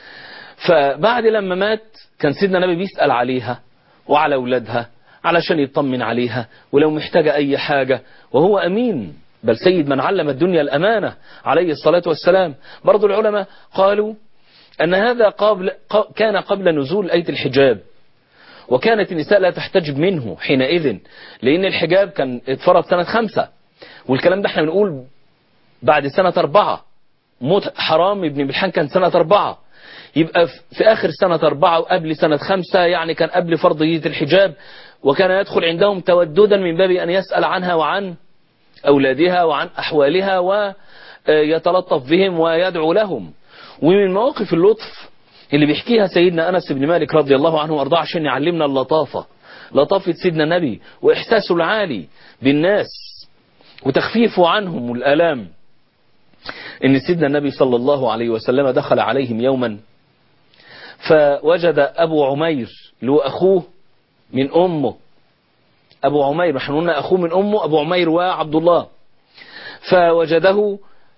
فبعد لما مات كان سيدنا النبي بيسأل عليها وعلى أولادها علشان يطمن عليها ولو محتاجة أي حاجة وهو أمين بل سيد من علم الدنيا الأمانة عليه الصلاة والسلام برضو العلماء قالوا أن هذا قبل كان قبل نزول آية الحجاب وكانت النساء لا تحتجب منه حينئذ لأن الحجاب كان اتفرض سنة خمسة والكلام ده احنا بنقول بعد سنة أربعة موت حرام ابن ملحان كان سنة أربعة يبقى في آخر سنة أربعة وقبل سنة خمسة يعني كان قبل فرضية الحجاب وكان يدخل عندهم توددا من باب أن يسأل عنها وعن أولادها وعن أحوالها ويتلطف بهم ويدعو لهم ومن مواقف اللطف اللي بيحكيها سيدنا أنس بن مالك رضي الله عنه وارضاه عشان يعلمنا اللطافة لطافة سيدنا النبي وإحساسه العالي بالناس وتخفيفه عنهم الآلام إن سيدنا النبي صلى الله عليه وسلم دخل عليهم يوما فوجد أبو عمير اللي هو أخوه من أمه أبو عمير نحن قلنا أخوه من أمه أبو عمير وعبد الله فوجده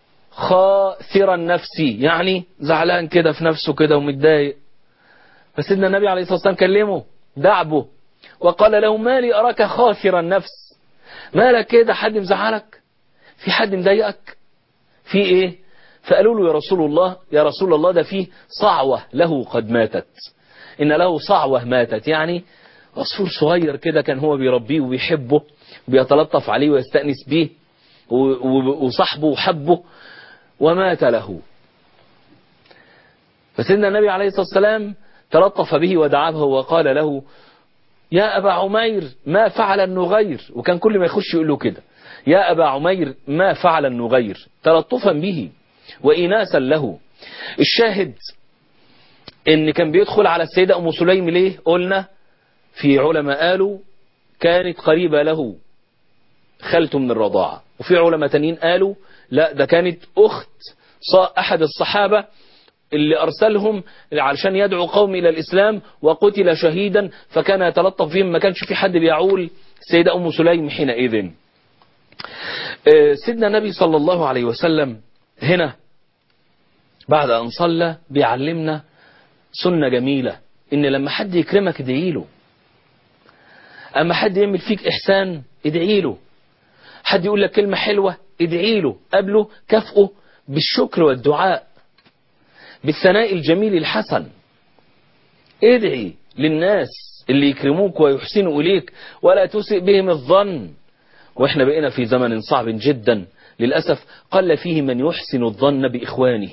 خاسر النفسي يعني زعلان كده في نفسه كده ومتضايق فسيدنا النبي عليه الصلاة والسلام كلمه دعبه وقال له ما لي أراك خاسر النفس مالك كده حد مزعلك في حد مضايقك في ايه فقالوا له يا رسول الله يا رسول الله ده فيه صعوة له قد ماتت إن له صعوة ماتت يعني عصفور صغير كده كان هو بيربيه وبيحبه وبيتلطف عليه ويستأنس به وصحبه وحبه ومات له فسيدنا النبي عليه الصلاة والسلام تلطف به ودعاه وقال له يا أبا عمير ما فعل النغير وكان كل ما يخش يقول له كده يا أبا عمير ما فعل النغير تلطفا به وإناسا له الشاهد ان كان بيدخل على السيدة أم سليم ليه قلنا في علماء قالوا كانت قريبة له خالته من الرضاعة وفي علماء تانيين قالوا لا ده كانت أخت أحد الصحابة اللي أرسلهم علشان يدعو قوم إلى الإسلام وقتل شهيدا فكان يتلطف بهم ما كانش في حد بيعول السيدة أم سليم حينئذ سيدنا النبي صلى الله عليه وسلم هنا بعد أن صلى بيعلمنا سنة جميلة إن لما حد يكرمك ادعيله أما حد يعمل فيك إحسان ادعي له حد يقول لك كلمة حلوة ادعي له قبله كافئه بالشكر والدعاء بالثناء الجميل الحسن ادعي للناس اللي يكرموك ويحسنوا إليك ولا تسئ بهم الظن وإحنا بقينا في زمن صعب جدا للأسف قل فيه من يحسن الظن بإخوانه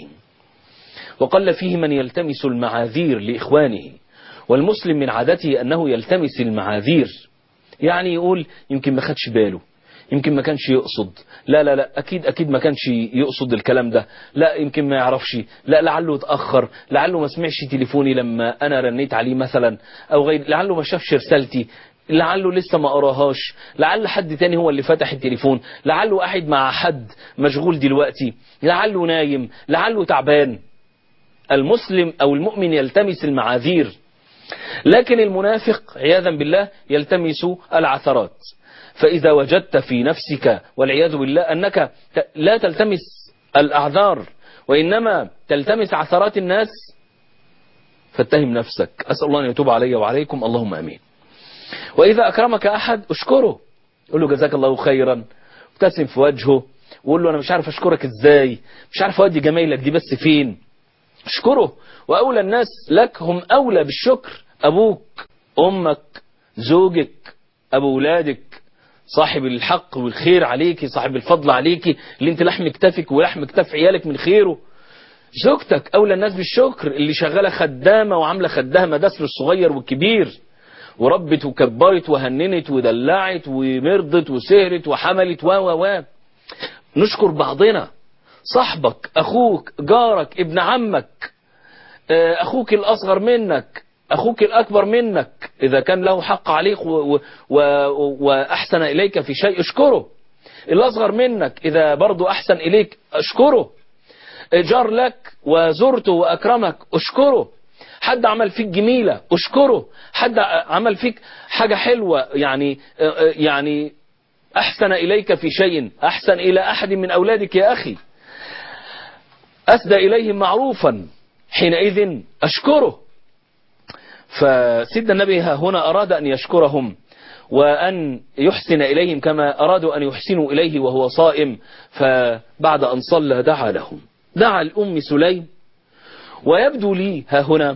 وقل فيه من يلتمس المعاذير لإخوانه والمسلم من عادته أنه يلتمس المعاذير يعني يقول يمكن ما خدش باله يمكن ما كانش يقصد لا لا لا أكيد أكيد ما كانش يقصد الكلام ده لا يمكن ما يعرفش لا لعله اتأخر لعله ما سمعش تليفوني لما أنا رنيت عليه مثلا أو غير لعله ما شافش رسالتي لعله لسه ما قراهاش لعل حد تاني هو اللي فتح التليفون لعله قاعد مع حد مشغول دلوقتي لعله نايم لعله تعبان المسلم أو المؤمن يلتمس المعاذير لكن المنافق عياذا بالله يلتمس العثرات فإذا وجدت في نفسك والعياذ بالله أنك لا تلتمس الأعذار وإنما تلتمس عثرات الناس فاتهم نفسك أسأل الله أن يتوب علي وعليكم اللهم أمين وإذا أكرمك أحد اشكره قل له جزاك الله خيرا ابتسم في وجهه وقول له أنا مش عارف أشكرك إزاي مش عارف أودي جمايلك دي بس فين اشكره وأولى الناس لك هم أولى بالشكر أبوك أمك زوجك أبو ولادك صاحب الحق والخير عليكي صاحب الفضل عليكي اللي انت لحم كتافك ولحم كتاف عيالك من خيره زوجتك أولى الناس بالشكر اللي شغالة خدامة وعاملة خدها مداس للصغير والكبير وربت وكبرت وهننت ودلعت ومرضت وسهرت وحملت و و و نشكر بعضنا صاحبك أخوك جارك ابن عمك أخوك الأصغر منك أخوك الأكبر منك إذا كان له حق عليك و و و وأحسن إليك في شيء اشكره الأصغر منك إذا برضو أحسن إليك اشكره جار لك وزرته وأكرمك اشكره حد عمل فيك جميلة اشكره حد عمل فيك حاجة حلوة يعني يعني أحسن إليك في شيء أحسن إلى أحد من أولادك يا أخي أسدى إليهم معروفا حينئذ أشكره فسيدنا النبي ها هنا أراد أن يشكرهم وأن يحسن إليهم كما أرادوا أن يحسنوا إليه وهو صائم فبعد أن صلى دعا لهم دعا الأم سليم ويبدو لي ها هنا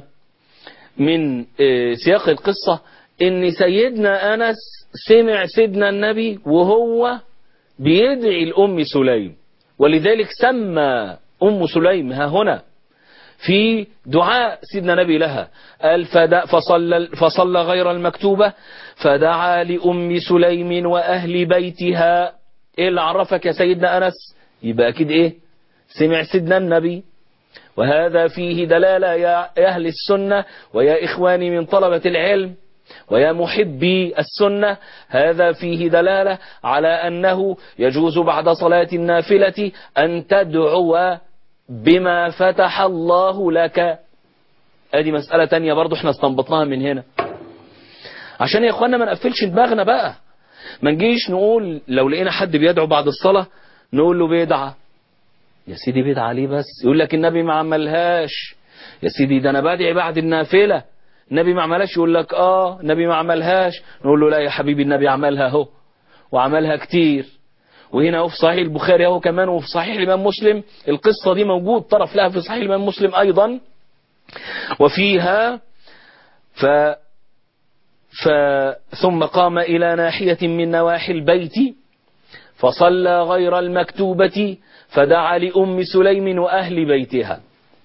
من سياق القصة ان سيدنا أنس سمع سيدنا النبي وهو بيدعي الأم سليم ولذلك سمى أم سليم ها هنا في دعاء سيدنا نبي لها قال فصلى, فصلى غير المكتوبة فدعا لأم سليم وأهل بيتها إيه اللي عرفك يا سيدنا أنس يبقى أكيد إيه سمع سيدنا النبي وهذا فيه دلالة يا أهل السنة ويا إخواني من طلبة العلم ويا محبي السنة هذا فيه دلالة على أنه يجوز بعد صلاة النافلة أن تدعو بما فتح الله لك ادي مسألة تانية برضو احنا استنبطناها من هنا عشان يا اخوانا ما نقفلش دماغنا بقى ما نجيش نقول لو لقينا حد بيدعو بعد الصلاة نقول له بدعة يا سيدي بدعة ليه بس يقول لك النبي ما عملهاش يا سيدي ده انا بدعي بعد النافلة النبي ما عملهاش يقول لك اه النبي ما عملهاش نقول له لا يا حبيبي النبي عملها اهو وعملها كتير وهنا اهو في صحيح البخاري اهو كمان وفي صحيح الامام مسلم القصة دي موجود طرف لها في صحيح الامام مسلم ايضا وفيها ف ف ثم قام إلى ناحية من نواحي البيت فصلى غير المكتوبة فدعا لأم سليم وأهل بيتها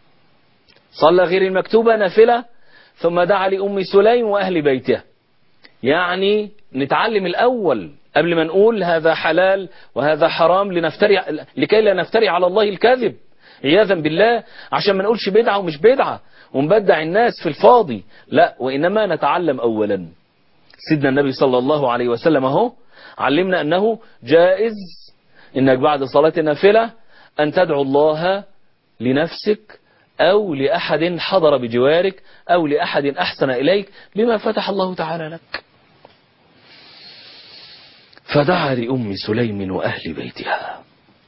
صلى غير المكتوبة نافلة ثم دعا لأم سليم وأهل بيتها يعني نتعلم الأول قبل ما نقول هذا حلال وهذا حرام لنفتري لكي لا نفتري على الله الكذب عياذا بالله عشان ما نقولش بدعة ومش بدعة ونبدع الناس في الفاضي لا وإنما نتعلم أولا سيدنا النبي صلى الله عليه وسلم اهو علمنا أنه جائز إنك بعد صلاة النافلة أن تدعو الله لنفسك أو لأحد حضر بجوارك أو لأحد أحسن إليك بما فتح الله تعالى لك فدعا لأم سليم وأهل بيتها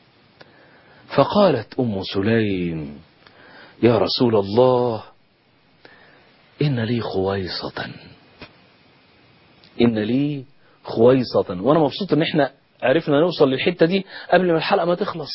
فقالت أم سليم يا رسول الله إن لي خويصة إن لي خويصة وأنا مبسوط إن إحنا عرفنا نوصل للحتة دي قبل ما الحلقة ما تخلص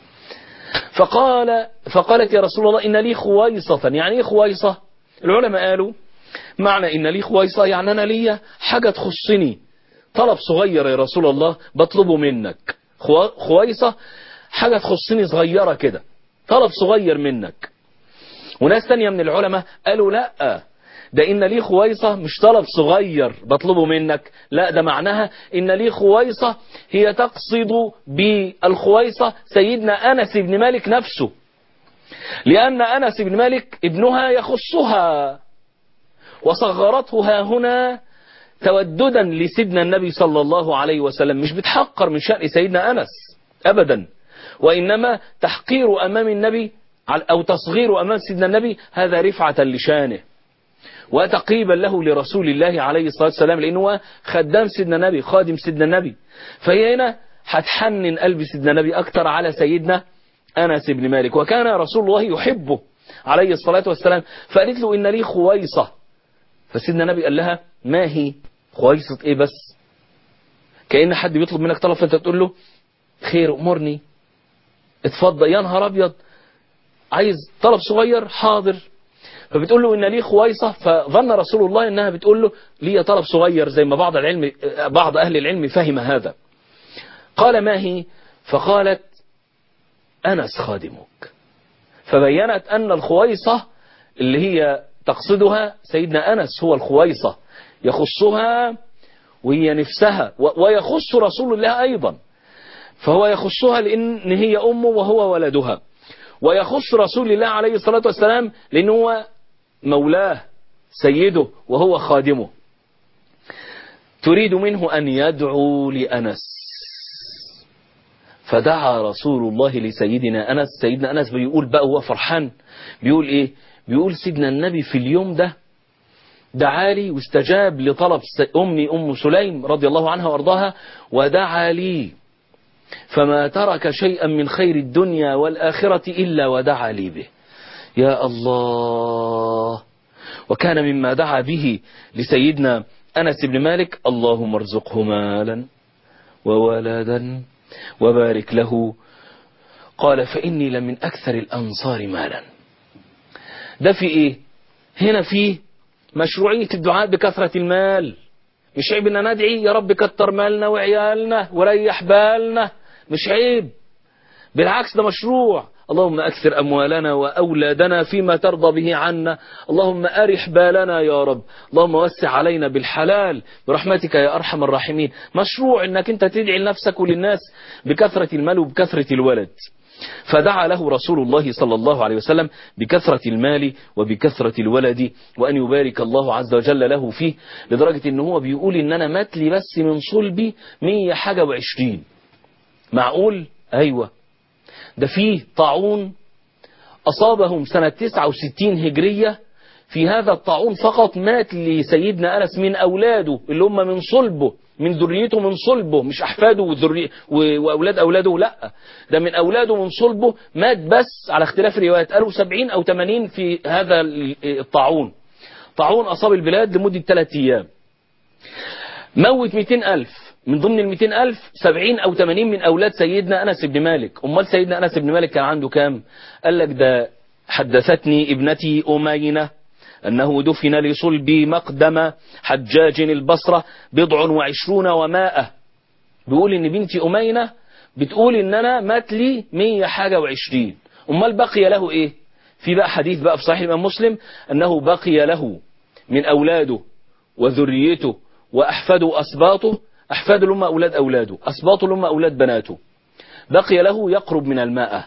فقال فقالت يا رسول الله إن لي خويصة يعني إيه خويصة العلماء قالوا معنى إن لي خويصة يعني أنا ليا حاجة تخصني طلب صغير يا رسول الله بطلبه منك خويصة حاجة تخصني صغيرة كده طلب صغير منك وناس تانية من العلماء قالوا لا ده إن لي خويصة مش طلب صغير بطلبه منك لا ده معناها إن لي خويصة هي تقصد بالخويصة سيدنا أنس بن مالك نفسه لأن أنس بن مالك ابنها يخصها وصغرته ها هنا توددا لسيدنا النبي صلى الله عليه وسلم مش بتحقر من شأن سيدنا أنس أبدا وإنما تحقير أمام النبي أو تصغير أمام سيدنا النبي هذا رفعة لشانه وتقريبا له لرسول الله عليه الصلاة والسلام لأنه خدام سيدنا النبي خادم سيدنا النبي فهي هنا هتحنن قلب سيدنا النبي أكتر على سيدنا أنس بن مالك وكان رسول الله يحبه عليه الصلاة والسلام فقالت له إن لي خويصة فسيدنا النبي قال لها ما هي خويصة إيه بس كأن حد بيطلب منك طلب فأنت تقول له خير أمرني اتفضل يا نهار أبيض عايز طلب صغير حاضر فبتقول له ان لي خويصه فظن رسول الله انها بتقول له لي طلب صغير زي ما بعض العلم بعض اهل العلم فهم هذا قال ما هي فقالت انس خادمك فبينت ان الخويصه اللي هي تقصدها سيدنا انس هو الخويصه يخصها وهي نفسها ويخص رسول الله ايضا فهو يخصها لان هي امه وهو ولدها ويخص رسول الله عليه الصلاه والسلام لانه هو مولاه سيده وهو خادمه تريد منه أن يدعو لأنس فدعا رسول الله لسيدنا أنس سيدنا أنس بيقول بقى هو فرحان بيقول إيه بيقول سيدنا النبي في اليوم ده دعا لي واستجاب لطلب أمي أم سليم رضي الله عنها وارضاها ودعا لي فما ترك شيئا من خير الدنيا والآخرة إلا ودعا لي به يا الله وكان مما دعا به لسيدنا أنس بن مالك اللهم ارزقه مالا وولدا وبارك له قال فإني لمن أكثر الأنصار مالا ده في إيه هنا في مشروعية الدعاء بكثرة المال مش عيب ان ندعي يا رب كتر مالنا وعيالنا وريح بالنا مش عيب بالعكس ده مشروع اللهم أكثر أموالنا وأولادنا فيما ترضى به عنا اللهم أرح بالنا يا رب اللهم وسع علينا بالحلال برحمتك يا أرحم الراحمين مشروع أنك أنت تدعي لنفسك وللناس بكثرة المال وبكثرة الولد فدعا له رسول الله صلى الله عليه وسلم بكثرة المال وبكثرة الولد وأن يبارك الله عز وجل له فيه لدرجة أنه هو بيقول إن أنا مات لي بس من صلبي مية حاجة وعشرين معقول أيوة ده فيه طاعون أصابهم سنة 69 هجرية في هذا الطاعون فقط مات لسيدنا أنس من أولاده اللي هم من صلبه من ذريته من صلبه مش أحفاده وذري وأولاد أولاده لا ده من أولاده من صلبه مات بس على اختلاف الروايات قالوا 70 أو 80 في هذا الطاعون طاعون أصاب البلاد لمدة ثلاثة أيام موت 200 ألف من ضمن ال 200 ألف 70 أو 80 من أولاد سيدنا أنس بن مالك أمال سيدنا أنس بن مالك كان عنده كام قال لك ده حدثتني ابنتي أمينة أنه دفن لصلب مقدم حجاج البصرة بضع وعشرون ومائة بيقول إن بنتي أمينة بتقول إن أنا مات لي مية حاجة وعشرين أمال بقي له إيه في بقى حديث بقى في صحيح الإمام مسلم أنه بقي له من أولاده وذريته وأحفاده وأسباطه أحفاده لهم أولاد أولاده أسباطه لهم أولاد بناته بقي له يقرب من الماء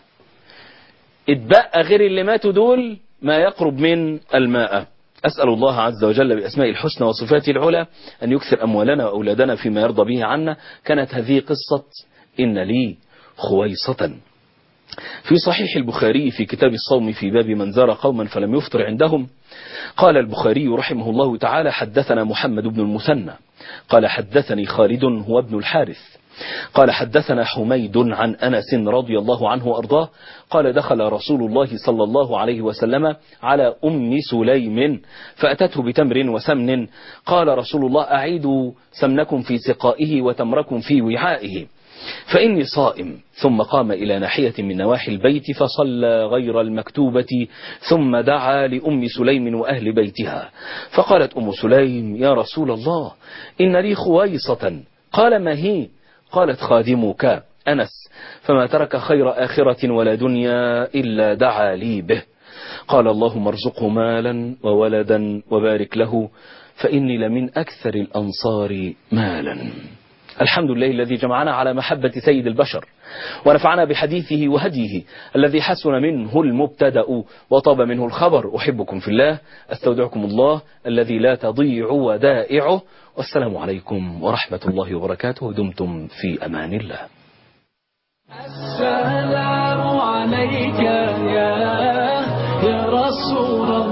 اتبقى غير اللي ماتوا دول ما يقرب من الماء أسأل الله عز وجل بأسماء الحسنى وصفاته العلى أن يكثر أموالنا وأولادنا فيما يرضى به عنا كانت هذه قصة إن لي خويصة في صحيح البخاري في كتاب الصوم في باب من زار قوما فلم يفطر عندهم قال البخاري رحمه الله تعالى حدثنا محمد بن المثنى قال حدثني خالد هو ابن الحارث قال حدثنا حميد عن أنس رضي الله عنه وأرضاه قال دخل رسول الله صلى الله عليه وسلم على أم سليم فأتته بتمر وسمن قال رسول الله أعيدوا سمنكم في سقائه وتمركم في وعائه فإني صائم ثم قام إلى ناحية من نواحي البيت فصلى غير المكتوبة ثم دعا لأم سليم وأهل بيتها فقالت أم سليم يا رسول الله إن لي خويصة قال ما هي قالت خادمك أنس فما ترك خير آخرة ولا دنيا إلا دعا لي به قال اللهم ارزقه مالا وولدا وبارك له فإني لمن أكثر الأنصار مالا الحمد لله الذي جمعنا على محبة سيد البشر ونفعنا بحديثه وهديه الذي حسن منه المبتدأ وطاب منه الخبر أحبكم في الله أستودعكم الله الذي لا تضيع ودائعه والسلام عليكم ورحمة الله وبركاته دمتم في أمان الله السلام عليك يا يا رسول الله